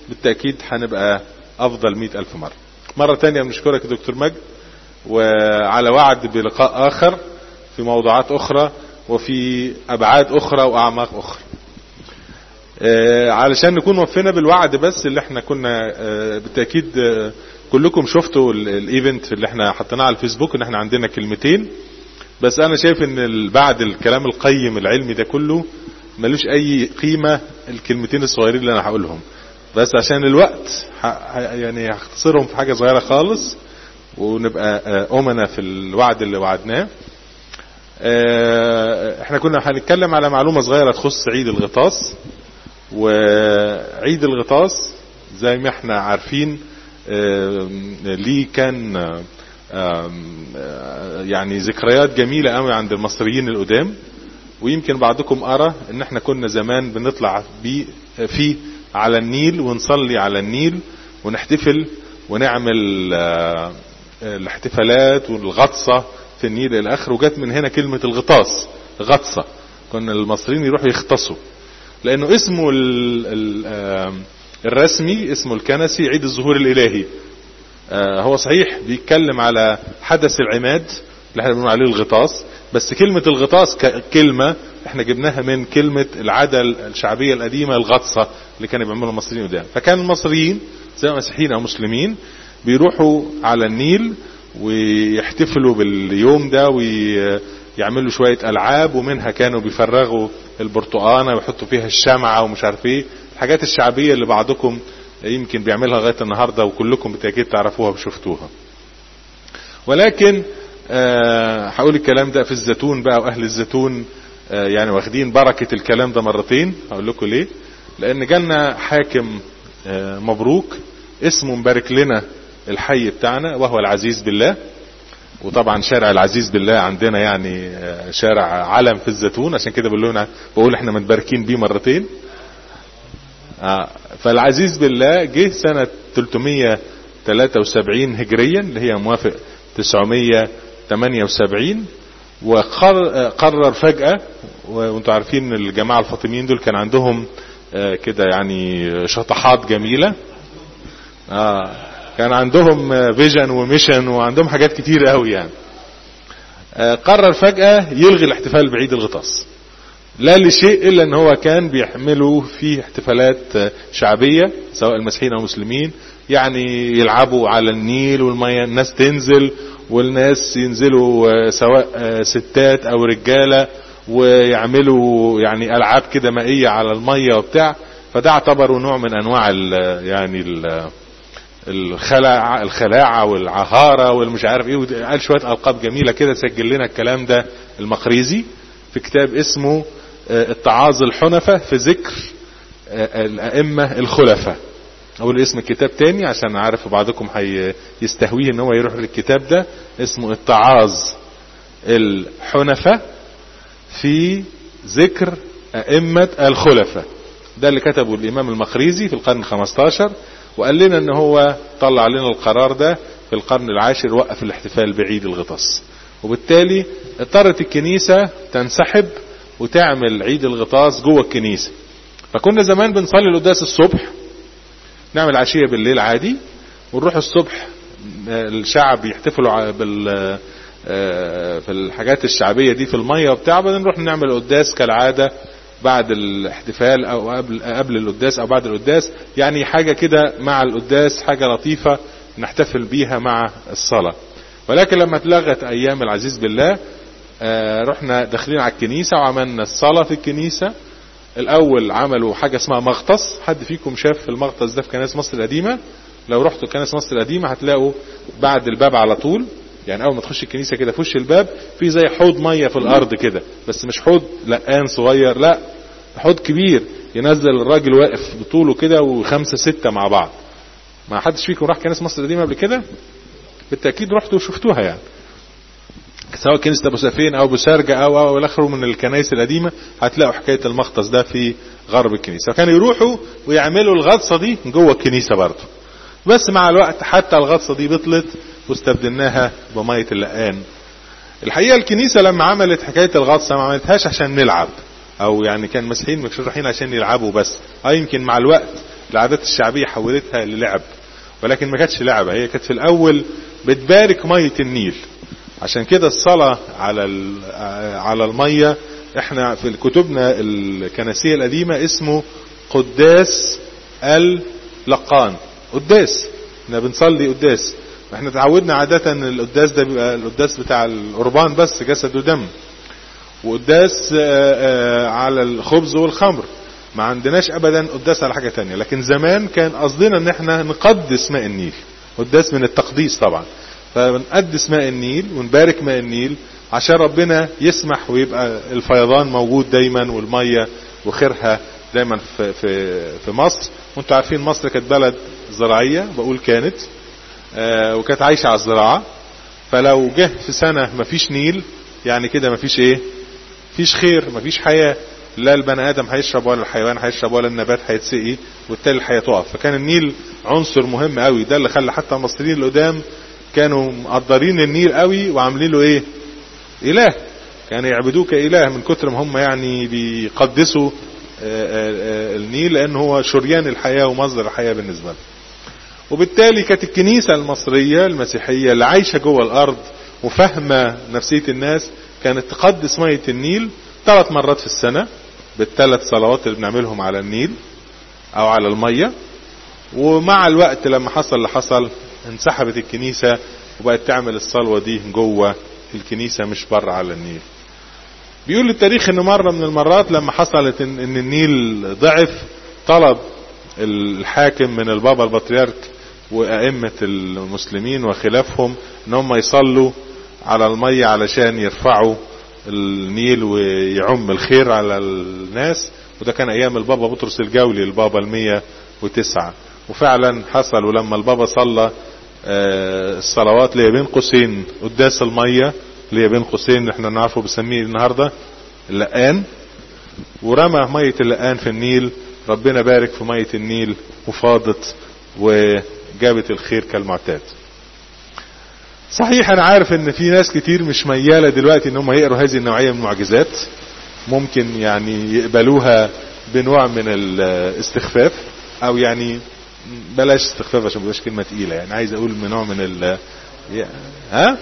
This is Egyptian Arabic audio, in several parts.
بالتأكيد هنبقى أفضل مئة ألف مرة مرة تانية بنشكرك يا دكتور مجد وعلى وعد بلقاء آخر في موضوعات أخرى وفي أبعاد أخرى وأعماق أخرى آه علشان نكون وفينا بالوعد بس اللي احنا كنا آه بالتأكيد آه كلكم شفتوا الايفنت اللي احنا حطيناه على الفيسبوك ان احنا عندنا كلمتين بس انا شايف ان بعد الكلام القيم العلمي ده كله ملوش اي قيمة الكلمتين الصغيرين اللي انا هقولهم بس عشان الوقت يعني هختصرهم في حاجة صغيرة خالص ونبقى امنا في الوعد اللي وعدناه احنا كنا هنتكلم على معلومة صغيرة تخص عيد الغطاس وعيد الغطاس زي ما احنا عارفين ليه كان يعني ذكريات جميلة قوي عند المصريين القدام ويمكن بعضكم أرى ان احنا كنا زمان بنطلع بيه فيه على النيل ونصلي على النيل ونحتفل ونعمل الاحتفالات والغطسة في النيل الى اخره وجت من هنا كلمة الغطاس غطسة كنا المصريين يروحوا يغطسوا لانه اسمه ال ال الرسمي اسمه الكنسي عيد الظهور الالهي هو صحيح بيتكلم على حدث العماد اللي احنا بنقول عليه الغطاس بس كلمة الغطاس كلمة احنا جبناها من كلمة العادة الشعبية القديمة الغطسة اللي كانوا بيعملوا المصريين قدام فكان المصريين سواء مسيحيين او مسلمين بيروحوا على النيل ويحتفلوا باليوم ده ويعملوا شوية العاب ومنها كانوا بيفرغوا البرتقانة ويحطوا فيها الشمعة ومش عارف ايه الحاجات الشعبية اللي بعضكم يمكن بيعملها لغاية النهاردة وكلكم بالتأكيد تعرفوها وشفتوها ولكن أه هقول الكلام ده في الزيتون بقى واهل الزيتون أه يعني واخدين بركة الكلام ده مرتين هقول لكم ليه لان جالنا حاكم أه مبروك اسمه مبارك لنا الحي بتاعنا وهو العزيز بالله وطبعا شارع العزيز بالله عندنا يعني شارع علم في الزيتون عشان كده بقول لنا بقول احنا متباركين بيه مرتين فالعزيز بالله جه سنة 373 هجريا اللي هي موافق 978 وقرر فجأة وانتم عارفين الجماعة الفاطميين دول كان عندهم كده يعني شطحات جميلة كان عندهم فيجن وميشن وعندهم حاجات كتير قوي يعني قرر فجأة يلغي الاحتفال بعيد الغطاس لا لشيء الا ان هو كان بيحملوا فيه احتفالات شعبية سواء المسيحيين او المسلمين يعني يلعبوا على النيل والمية الناس تنزل والناس ينزلوا سواء ستات او رجالة ويعملوا يعني العاب كده مائية على المية وبتاع فده اعتبروا نوع من انواع ال يعني ال الخلاعة الخلاعة والعهارة والمش عارف ايه قال شوية القاب جميلة كده سجل لنا الكلام ده المقريزي في كتاب اسمه التعاظ الحنفة في ذكر الائمة الخلفاء اقول اسم الكتاب تاني عشان عارف بعضكم هيستهويه ان هو يروح للكتاب ده اسمه التعاظ الحنفة في ذكر ائمة الخلفاء ده اللي كتبه الامام المقريزي في القرن 15 وقال لنا ان هو طلع لنا القرار ده في القرن العاشر وقف الاحتفال بعيد الغطاس وبالتالي اضطرت الكنيسة تنسحب وتعمل عيد الغطاس جوه الكنيسة فكنا زمان بنصلي القداس الصبح نعمل عشية بالليل عادي ونروح الصبح الشعب يحتفلوا بال في الحاجات الشعبية دي في المية وبتاع بعدين نروح نعمل قداس كالعادة بعد الاحتفال او قبل قبل القداس او بعد القداس يعني حاجة كده مع القداس حاجة لطيفة نحتفل بيها مع الصلاة ولكن لما اتلغت ايام العزيز بالله آه رحنا داخلين على الكنيسة وعملنا الصلاة في الكنيسة الاول عملوا حاجة اسمها مغطس حد فيكم شاف المغطس ده في كنائس مصر القديمة لو رحتوا كنائس مصر القديمة هتلاقوا بعد الباب على طول يعني اول ما تخش الكنيسة كده في وش الباب في زي حوض مية في الارض كده بس مش حوض لقان صغير لا حوض كبير ينزل الراجل واقف بطوله كده وخمسة ستة مع بعض ما حدش فيكم راح كنائس مصر القديمة قبل كده بالتأكيد رحتوا وشفتوها يعني سواء كنيسة ابو سفين او ابو سرجة او او الاخره من الكنائس القديمة هتلاقوا حكاية المختص ده في غرب الكنيسة فكانوا يروحوا ويعملوا الغطسة دي جوه الكنيسة برضه بس مع الوقت حتى الغطسة دي بطلت واستبدلناها بمية اللقان الحقيقة الكنيسة لما عملت حكاية الغطسة ما عملتهاش عشان نلعب او يعني كان المسيحيين مش رايحين عشان يلعبوا بس اه يمكن مع الوقت العادات الشعبية حولتها للعب ولكن ما كانتش لعبة هي كانت في الاول بتبارك مية النيل عشان كده الصلاة على على المية احنا في كتبنا الكنسية القديمة اسمه قداس اللقان قداس احنا بنصلي قداس احنا تعودنا عادة ان القداس ده بيبقى القداس بتاع القربان بس جسد ودم وقداس على الخبز والخمر ما عندناش ابدا قداس على حاجة تانية لكن زمان كان قصدنا ان احنا نقدس ماء النيل قداس من التقديس طبعا فبنقدس ماء النيل ونبارك ماء النيل عشان ربنا يسمح ويبقى الفيضان موجود دايما والمية وخيرها دايما في, في, في مصر وانتوا عارفين مصر كانت بلد زراعية بقول كانت آه وكانت عايشة على الزراعة فلو جه في سنة مفيش نيل يعني كده مفيش ايه مفيش خير مفيش حياة لا البني ادم هيشرب ولا الحيوان هيشرب ولا النبات هيتسقي وبالتالي الحياة تقف فكان النيل عنصر مهم قوي ده اللي خلى حتى المصريين القدام كانوا مقدرين النيل قوي وعاملين له ايه اله كانوا يعبدوه كاله من كتر ما هم يعني بيقدسوا النيل لان هو شريان الحياة ومصدر الحياة بالنسبة لهم وبالتالي كانت الكنيسة المصرية المسيحية اللي عايشة جوه الارض وفاهمة نفسية الناس كانت تقدس مية النيل ثلاث مرات في السنة بالثلاث صلوات اللي بنعملهم على النيل او على المية ومع الوقت لما حصل اللي حصل انسحبت الكنيسة وبقت تعمل الصلوة دي جوه الكنيسة مش بره على النيل بيقول التاريخ ان مرة من المرات لما حصلت ان, إن النيل ضعف طلب الحاكم من البابا البطريرك وائمة المسلمين وخلافهم ان هم يصلوا على المية علشان يرفعوا النيل ويعم الخير على الناس وده كان ايام البابا بطرس الجولي البابا المية وتسعة وفعلا حصل ولما البابا صلى الصلوات اللي بين قوسين قداس المية اللي بين قوسين اللي احنا نعرفه بنسميه النهاردة اللقان ورمى مية اللقان في النيل ربنا بارك في مية النيل وفاضت وجابت الخير كالمعتاد صحيح انا عارف ان في ناس كتير مش ميالة دلوقتي ان هم يقروا هذه النوعية من المعجزات ممكن يعني يقبلوها بنوع من الاستخفاف او يعني بلاش استخفاف عشان مبقاش كلمة تقيلة يعني عايز اقول من نوع من ال ها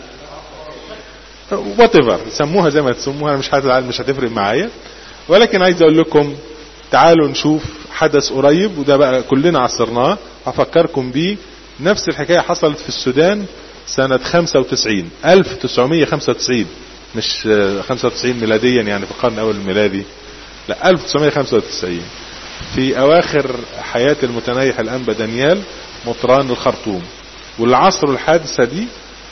وات ايفر سموها زي ما تسموها انا مش مش هتفرق معايا ولكن عايز اقول لكم تعالوا نشوف حدث قريب وده بقى كلنا عصرناه هفكركم بيه نفس الحكاية حصلت في السودان سنة 95 1995 مش 95 ميلاديا يعني في القرن الاول الميلادي لا 1995 في اواخر حياة المتنيح الانبا دانيال مطران الخرطوم والعصر الحادثة دي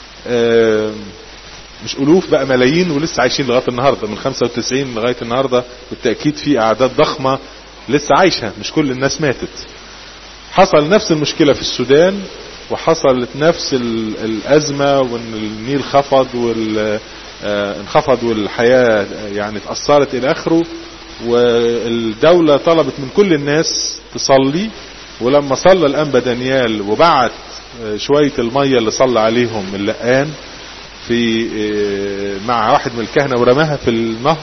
مش الوف بقى ملايين ولسه عايشين لغاية النهاردة من 95 لغاية النهاردة بالتأكيد في اعداد ضخمة لسه عايشة مش كل الناس ماتت حصل نفس المشكلة في السودان وحصلت نفس الازمة وان النيل خفض وال انخفض والحياة يعني اتأثرت الى اخره والدولة طلبت من كل الناس تصلي ولما صلى الانبا دانيال وبعت شوية المية اللي صلى عليهم اللقان في مع واحد من الكهنة ورماها في النهر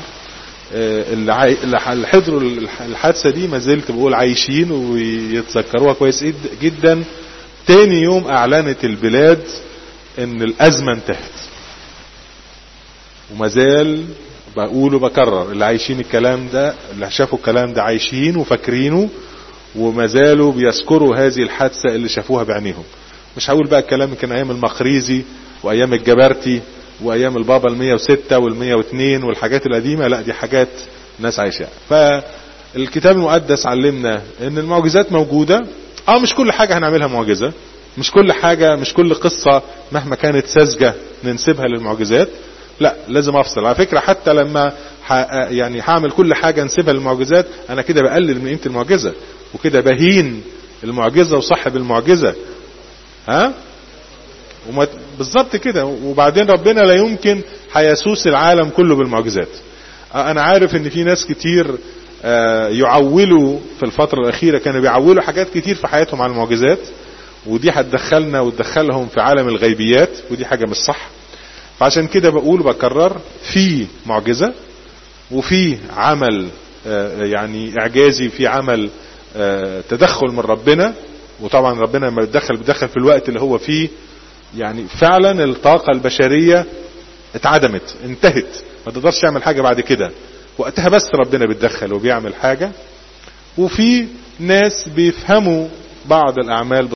اللي حضروا الحادثة دي ما زلت بقول عايشين ويتذكروها كويس جدا تاني يوم اعلنت البلاد ان الازمة انتهت وما زال بقول وبكرر اللي عايشين الكلام ده اللي شافوا الكلام ده عايشين وفاكرينه وما زالوا بيذكروا هذه الحادثة اللي شافوها بعينيهم مش هقول بقى الكلام كان ايام المقريزي وايام الجبرتي وايام البابا المية وستة والمية واثنين والحاجات القديمة لا دي حاجات ناس عايشة فالكتاب المقدس علمنا ان المعجزات موجودة اه مش كل حاجة هنعملها معجزة مش كل حاجة مش كل قصة مهما كانت ساذجة ننسبها للمعجزات لا لازم افصل على فكرة حتى لما يعني هعمل كل حاجة انسبها للمعجزات انا كده بقلل من قيمة المعجزة وكده بهين المعجزة وصاحب المعجزة ها وما بالظبط كده وبعدين ربنا لا يمكن هيسوس العالم كله بالمعجزات انا عارف ان في ناس كتير يعولوا في الفترة الاخيرة كانوا بيعولوا حاجات كتير في حياتهم على المعجزات ودي هتدخلنا وتدخلهم في عالم الغيبيات ودي حاجة مش صح فعشان كده بقول وبكرر في معجزة وفي عمل يعني اعجازي في عمل آه، تدخل من ربنا وطبعا ربنا لما بيتدخل بيتدخل في الوقت اللي هو فيه يعني فعلا الطاقة البشرية اتعدمت انتهت ما تقدرش تعمل حاجة بعد كده وقتها بس ربنا بيتدخل وبيعمل حاجة وفي ناس بيفهموا بعض الأعمال